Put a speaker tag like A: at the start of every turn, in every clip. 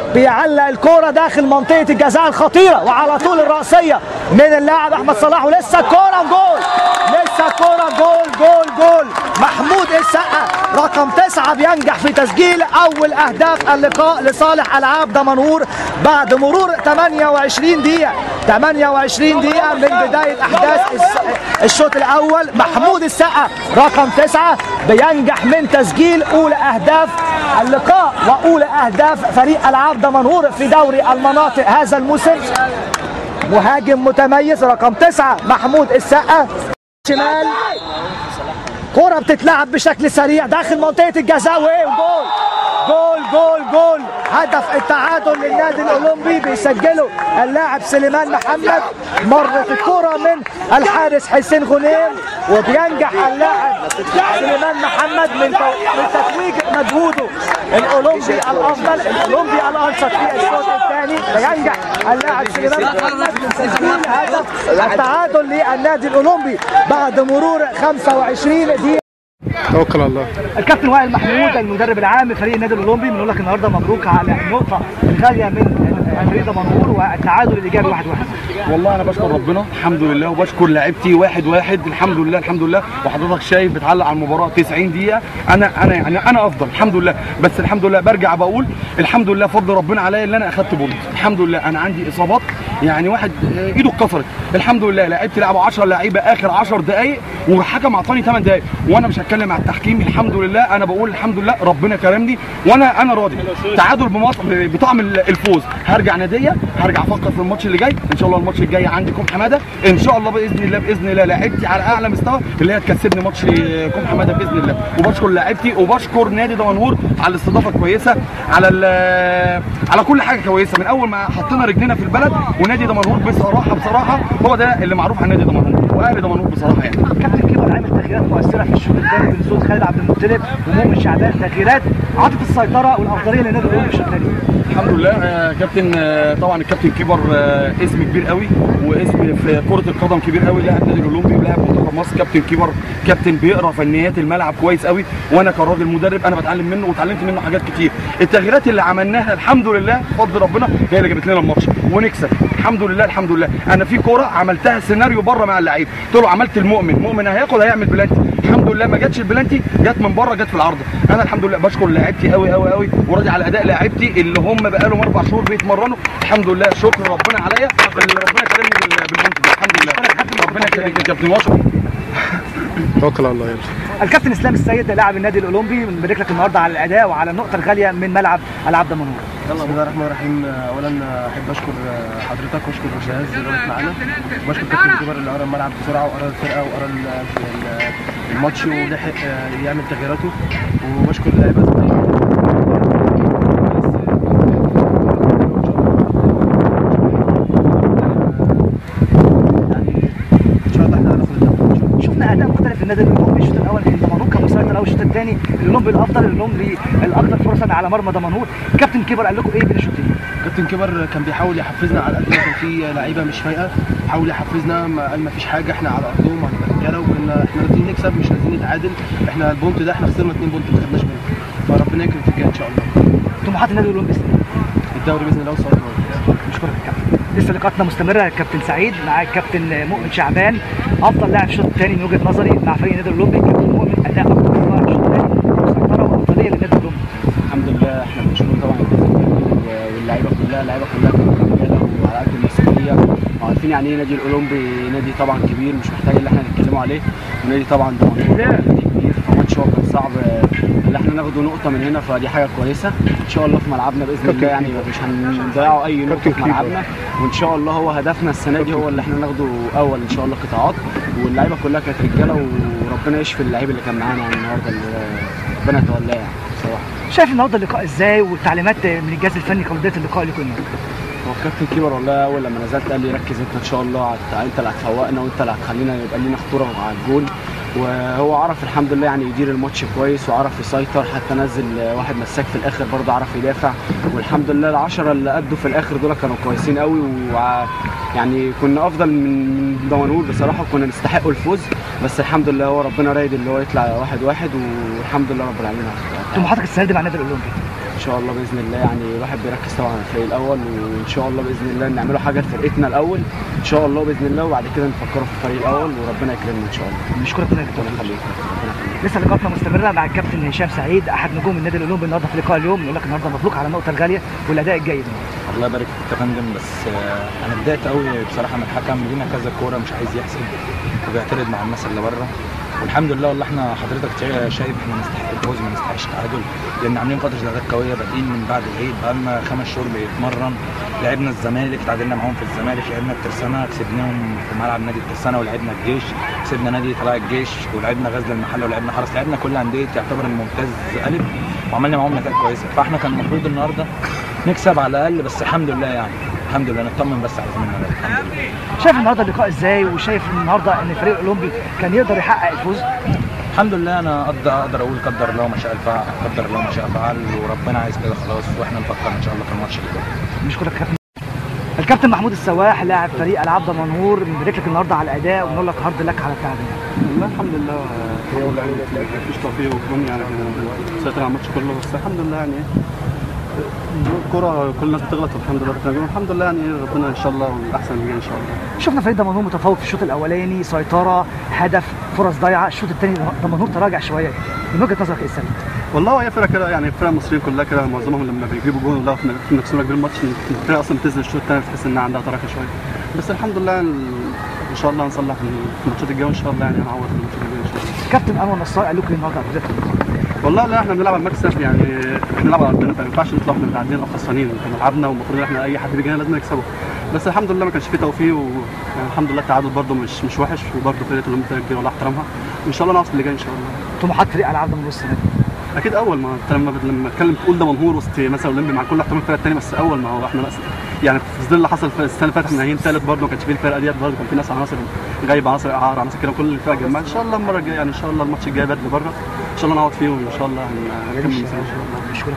A: بيعلق الكوره داخل منطقه الجزاء الخطيره وعلى طول الراسيه من اللاعب احمد صلاح ولسه الكوره جول لسه الكوره جول جول جول محمود السقا رقم تسعة بينجح في تسجيل اول اهداف اللقاء لصالح العاب دمنهور بعد مرور 28 دقيقه 28 دقيقه من بدايه احداث الس- الشوط الاول محمود السقا رقم تسعة بينجح من تسجيل اولى اهداف اللقاء واولى اهداف فريق العاب دمنهور في دوري المناطق هذا الموسم مهاجم متميز رقم تسعة محمود السقا شمال كرة بتتلعب بشكل سريع داخل منطقة الجزاء وايه وجول جول جول جول هدف التعادل للنادي الاولمبي بيسجله اللاعب سليمان محمد مرت الكرة من الحارس حسين غنيم وبينجح اللاعب سليمان محمد من تو- من تتويج مجهوده الاولمبي الافضل الاولمبي الانشط في الشوط الثاني بينجح اللاعب سليمان محمد من تسجيل هدف التعادل للنادي الاولمبي بعد مرور 25 دقيقة
B: توكل على الله
A: الكابتن وائل محمود المدرب العام لفريق النادي الاولمبي بنقول لك النهارده مبروك على النقطه الغاليه من فريق دمنهور والتعادل الايجابي 1-1
C: والله انا بشكر ربنا الحمد لله وبشكر لاعيبتي واحد واحد الحمد لله الحمد لله وحضرتك شايف بتعلق على المباراه 90 دقيقه انا انا يعني انا افضل الحمد لله بس الحمد لله برجع بقول الحمد لله فضل ربنا عليا اللي انا اخدت بونت الحمد لله انا عندي اصابات يعني واحد آه، ايده اتكسرت الحمد لله لعيبتي لعبوا 10 لعيبه اخر 10 دقائق وحكم اعطاني 8 دقائق وانا مش هتكلم على التحكيم الحمد لله انا بقول الحمد لله ربنا كرمني وانا انا راضي تعادل بمصر بطعم الفوز هرجع ناديه هرجع افكر في الماتش اللي جاي ان شاء الله الماتش الجاي عندي كوم حماده ان شاء الله باذن الله باذن الله لعبتي على اعلى مستوى اللي هي تكسبني ماتش كوم حماده باذن الله وبشكر لاعبتي وبشكر نادي دمنهور على الاستضافه الكويسه على ال- على كل حاجه كويسه من اول ما حطينا رجلنا في البلد ونادي دمنهور بصراحه بصراحه هو ده اللي معروف عن نادي دمنهور واهل دمنهور بصراحه يعني
A: كابتن كيبر عامل تغييرات مؤثره في الشوط الثاني بنزول خالد عبد المطلب ومؤمن شعبان تغييرات عطت السيطره والافضليه للنادي الاولمبي في الشوط الثاني
C: الحمد لله آه، كابتن آه، طبعا الكابتن كيبر آه، اسم كبير قوي واسم في كره القدم كبير قوي لاعب نادي الاولمبي ولاعب منتخب مصر كابتن كيبر كابتن بيقرا فنيات الملعب كويس قوي وانا كراجل مدرب انا بتعلم منه واتعلمت منه حاجات كتير التغييرات اللي عملناها الحمد لله بفضل ربنا هي اللي جابت لنا الماتش ونكسب الحمد لله الحمد لله انا في كوره عملتها سيناريو بره مع اللعيب قلت له عملت المؤمن مؤمن هياخد هيعمل بلانتي الحمد لله ما جاتش البلانتي جت من بره جت في العارضه انا الحمد لله بشكر لاعيبتي قوي قوي قوي وراضي على اداء لاعيبتي اللي هم بقالهم اربع شهور بيتمرنوا الحمد لله شكر ربنا عليا اللي ربنا كرمني بال- بالبنت ده الحمد لله ربنا يكرمك يا كابتن واشكر
B: توكل على الله يلا
A: الكابتن اسلام السيد لاعب النادي الاولمبي بنبارك لك النهارده على الاداء وعلى النقطه الغاليه من ملعب العاب دمنهور
D: بسم الله الرحمن الرحيم اولا احب اشكر حضرتك واشكر شهاز اللي وقف معانا واشكر كابتن كبر اللي قرا الملعب بسرعه وقرا الفرقه وقرا ال- ال- الماتش ولحق يعمل تغييراته وبشكر اللعيبه يعني ان شاء الله احنا هناخد الدوري ان شاء الله
A: شفنا اداء مختلف في النادي الاولمبي الشوط الاول كان دمنهور كان مسيطر قوي الشوط الثاني الاولمبي الافضل الاولمبي الاكثر فرصا على مرمى دمنهور كابتن كيبر قال لكم ايه بين الشوطين
D: كابتن كبر كان بيحاول يحفزنا على قد ما كان في لعيبه مش فايقه حاول يحفزنا ما قال ما فيش حاجه احنا على ارضهم وهنبقى رجاله وكنا احنا نازلين نكسب مش نازلين نتعادل احنا البونت ده احنا خسرنا اتنين بونت ما خدناش منه فربنا يكرم في الجاي ان شاء الله
A: طموحات النادي الاولمبي السنة دي.
D: الدوري باذن الله والصلاه والسلام
A: نشكرك يا كابتن لسه لقاءاتنا مستمره كابتن سعيد مع الكابتن مؤمن شعبان افضل لاعب الشوط الثاني من وجهه نظري مع فريق النادي الاولمبي كابتن مؤمن اداء افضل في الشوط الثاني مسيطره وافضليه للنادي الاولمبي
E: الحمد لله احنا بنشكر طبعا الجهاز واللعيبه كلها اللعيبه كلها كانت رجاله وعلى قد المسؤوليه وعارفين يعني ايه نادي الاولمبي نادي طبعا كبير مش محتاج ان احنا نتكلموا عليه ونادي طبعا دمنهور نادي كبير فماتش هو كان صعب ان احنا ناخده نقطه من هنا فدي حاجه كويسه ان شاء الله في ملعبنا باذن الله يعني مش هنضيعوا اي نقطه في ملعبنا وان شاء الله هو هدفنا السنه دي هو اللي احنا ناخده اول ان شاء الله قطاعات واللعيبه كلها كانت رجاله وربنا يشفي اللعيب اللي كان معانا يعني النهارده اللي ربنا يتولاه يعني بصراحه
A: شايف النهارده اللقاء ازاي والتعليمات من الجهاز الفني كبدايه اللقاء لكم النهارده
E: هو الكابتن كيبر والله اول لما نزلت قال لي ركز انت ان شاء الله هت- انت اللي هتفوقنا وانت اللي هتخلينا يبقى لينا خطوره على الجول وهو عرف الحمد لله يعني يدير الماتش كويس وعرف يسيطر حتى نزل واحد مساك في الاخر برضه عرف يدافع والحمد لله العشرة اللي أدوا في الاخر دول كانوا كويسين قوي وع يعني كنا افضل من من دمنهور بصراحه وكنا نستحقوا الفوز بس الحمد لله هو ربنا رايد اللي هو يطلع واحد واحد والحمد لله رب العالمين على الخير.
A: طموحاتك السنه دي مع النادي الاولمبي
E: ان شاء الله باذن الله يعني الواحد بيركز طبعا على الفريق الاول وان شاء الله باذن الله نعملوا حاجه لفرقتنا الاول ان شاء الله باذن الله وبعد كده نفكروا في الفريق الاول وربنا يكرمنا ان شاء الله
A: بنشكرك كلنا يا
E: ربنا
A: كابتن
E: يخليك ربنا يخليك
A: لسه لقاءاتنا مستمره مع الكابتن هشام سعيد احد نجوم النادي الاولمبي النهارده في لقاء اليوم نقول لك النهارده مبروك على النقطه الغاليه والاداء الجيد
F: الله يبارك فيك يا فندم بس آه، انا اتضايقت قوي بصراحه من الحكم لينا كذا كوره مش عايز يحسب وبيعترض مع الناس اللي بره والحمد لله والله احنا حضرتك شا- شايف احنا نستحق الفوز ما نستحقش التعادل لان عاملين فتره اعداد قويه بادئين من بعد العيد بقالنا خمس شهور بيتمرن لعبنا الزمالك تعادلنا معاهم في الزمالك لعبنا الترسانه كسبناهم في ملعب نادي الترسانه ولعبنا الجيش كسبنا نادي طلائع الجيش ولعبنا غزل المحله ولعبنا حرس لعبنا كل انديه تعتبر الممتاز الف وعملنا معاهم نتائج كويسه فاحنا كان المفروض النهارده نكسب على الاقل بس الحمد لله يعني الحمد لله نطمن بس على زميلنا ده الحمد لله
A: شايف النهارده اللقاء ازاي وشايف النهارده ان الفريق الاولمبي كان يقدر يحقق الفوز
F: الحمد لله انا اقدر اقدر اقول قدر الله ما شاء فعل قدر الله ما شاء فعل وربنا عايز كده خلاص واحنا نفكر ان شاء الله في الماتش اللي جاي
A: نشكرك يا كابتن الكابتن محمود السواح لاعب فريق العاب دمنهور بنبارك لك النهارده على الاداء ونقول لك هارد لك على التعب
D: والله الحمد لله هي واللعيبه مفيش توفيق وكمان يعني سيطر على الماتش كله بس الحمد لله يعني الكرة كل الناس بتغلط والحمد لله ربنا يعينهم. الحمد لله يعني ربنا ان شاء الله والاحسن اللي جاي ان شاء الله
A: شفنا فريق دمنهور متفوق في الشوط الاولاني سيطره هدف فرص ضايعه الشوط الثاني دمنهور تراجع شويه من وجهه نظرك ايه السنه
D: والله هي فرقه كده يعني الفرق المصريين كلها كده معظمهم لما بيجيبوا جون ولا في نفسهم كبير الماتش الفرقه اصلا بتنزل الشوط الثاني بتحس انها عندها تراخي شويه بس الحمد لله ال- ان شاء الله هنصلح في الماتشات الجايه وان شاء الله يعني هنعوض في الماتشات الجايه ان شاء الله
A: كابتن انور نصار قال لكم إيه النهارده على الجزيرة؟
D: والله لا احنا بنلعب على المكسب يعني احنا بنلعب على ارضنا فما ينفعش نطلع احنا متعادلين او خسرانين احنا ملعبنا والمفروض ان احنا اي حد بيجي هنا لازم نكسبه بس الحمد لله ما كانش فيه توفيق ويعني الحمد لله التعادل برده مش مش وحش وبرده فرقه الاولمبي كبيره ولا احترامها وان شاء الله نعوض في اللي جاي ان شاء الله
A: طموحات فريق العاب دمنهور السنه دي
D: اكيد اول ما انت لما لما تتكلم تقول ده منهور وسط مثلا اولمبي مع كل احترام الفرقه الثانيه بس اول ما هو احنا بس يعني في ظل اللي حصل في السنه اللي فاتت احنا نهائيين ثالث برده ما كانش فيه الفرقه ديت برده كان في ناس عناصر غايبه عناصر اعار عناصر كده كل الفرق جماعه ان شاء الله المره الجايه يعني ان شاء الله الماتش الجاي بدري بره ان شاء الله نعوض فيه وان شاء الله هن- هنكمل المسيرة ان شاء الله
A: نشكرك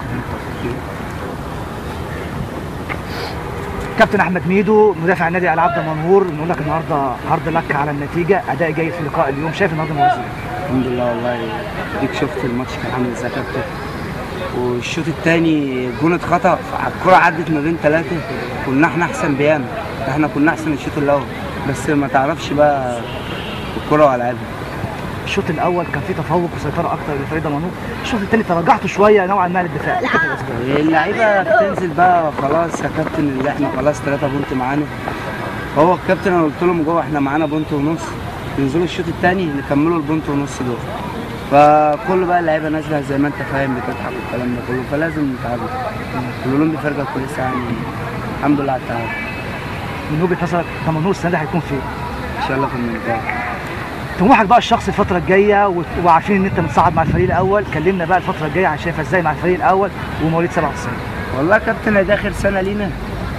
A: كابتن احمد ميدو مدافع نادي العاب دمنهور نقول لك النهارده هارد لك على النتيجه اداء جيد في لقاء اليوم شايف النهارده مباراه ازاي؟
E: الحمد لله والله ديك شفت الماتش كان عامل ازاي يا كابتن والشوط الثاني جون اتخطا الكرة عدت ما بين ثلاثة كنا احنا احسن بياما احنا كنا احسن الشوط الاول بس ما تعرفش بقى الكرة ولا لعبها
A: الشوط الاول كان فيه تفوق وسيطره اكتر لفريق دمنهور الشوط الثاني تراجعتوا شويه نوعا ما للدفاع ايه كانت الاسباب؟
E: اللعيبه بتنزل بقى خلاص يا كابتن اللي احنا خلاص ثلاثة بونت معانا هو الكابتن انا قلت لهم جوه احنا معانا بونت ونص ينزلوا الشوط الثاني نكملوا البونت ونص دول فكل بقى اللعيبه نازله زي ما انت فاهم بتضحك والكلام ده كله فلازم نتعادل الاولمبي فرقه كويسه يعني الحمد لله على التعادل
A: من وجهه نظرك دمنهور السنه دي هيكون فين؟
E: ان شاء الله في المنتهى
A: طموحك بقى الشخصي الفتره الجايه و- وعارفين ان انت متصعد مع الفريق الاول كلمنا بقى الفتره الجايه شايفها ازاي مع الفريق الاول ومواليد 97
E: والله يا كابتن ده اخر سنه لينا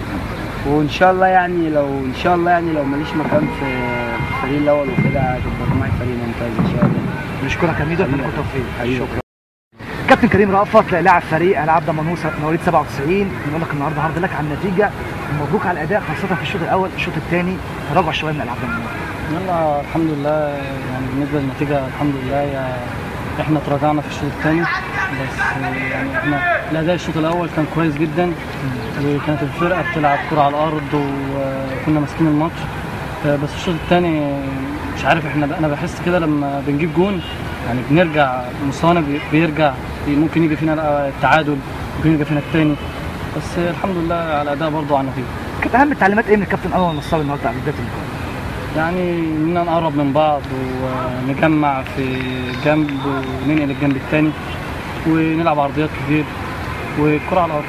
E: وان شاء الله يعني لو ان شاء الله يعني لو ماليش مكان في في الفريق الاول وكده هتبقى معايا فريق ممتاز ان شاء الله
A: نشكرك يا ميدو اتمنى لكم التوفيق
E: حبيبي.
A: كابتن كريم رأفت لاعب فريق العاب دمنهور س- مواليد 97 بنقول لك النهارده هارد لك على النتيجه ومبروك على الاداء خاصه في الشوط الاول الشوط الثاني تراجع شويه من العاب دمنهور
G: يلا الحمد لله يعني بالنسبه للنتيجه الحمد لله يا احنا تراجعنا في الشوط الثاني بس يعني احنا الاداء الشوط الاول كان كويس جدا وكانت الفرقه بتلعب كره على الارض وكنا ماسكين الماتش آه، بس الشوط الثاني مش عارف احنا انا بحس كده لما بنجيب جون يعني بنرجع مستوانا بي- بيرجع ممكن يجي فينا التعادل ممكن يجي فينا الثاني بس الحمد لله على الاداء برضه على النتيجه
A: كانت اهم التعليمات ايه من الكابتن انور نصار النهارده على بدايه اللقاء
G: يعني اننا نقرب من بعض ونجمع في جنب وننقل الجنب الثاني ونلعب عرضيات كتير والكرة على الارض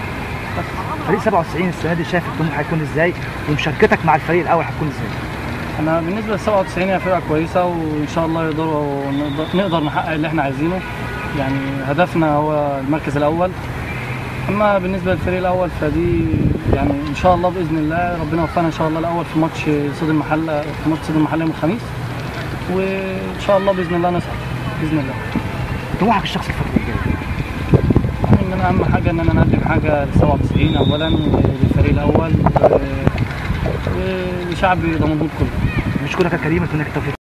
A: فريق 97 السنه دي شايف الطموح هيكون ازاي ومشاركتك مع الفريق الاول هتكون ازاي
G: انا بالنسبه لل 97 هي فرقه كويسه وان شاء الله يقدروا نقدر, نقدر نحقق اللي احنا عايزينه يعني هدفنا هو المركز الاول اما بالنسبه للفريق الاول فدي يعني ان شاء الله باذن الله ربنا يوفقنا ان شاء الله الاول في ماتش صيد المحله في ماتش صيد المحله يوم الخميس وان شاء الله باذن الله نصعد باذن الله
A: طموحك الشخصي الفتره الجايه
G: يعني ان انا اهم حاجه ان انا نقدم حاجه ل 97 اولا للفريق الاول و- ولشعب دمنهور كله
A: نشكرك يا كريم اتمنى لك التوفيق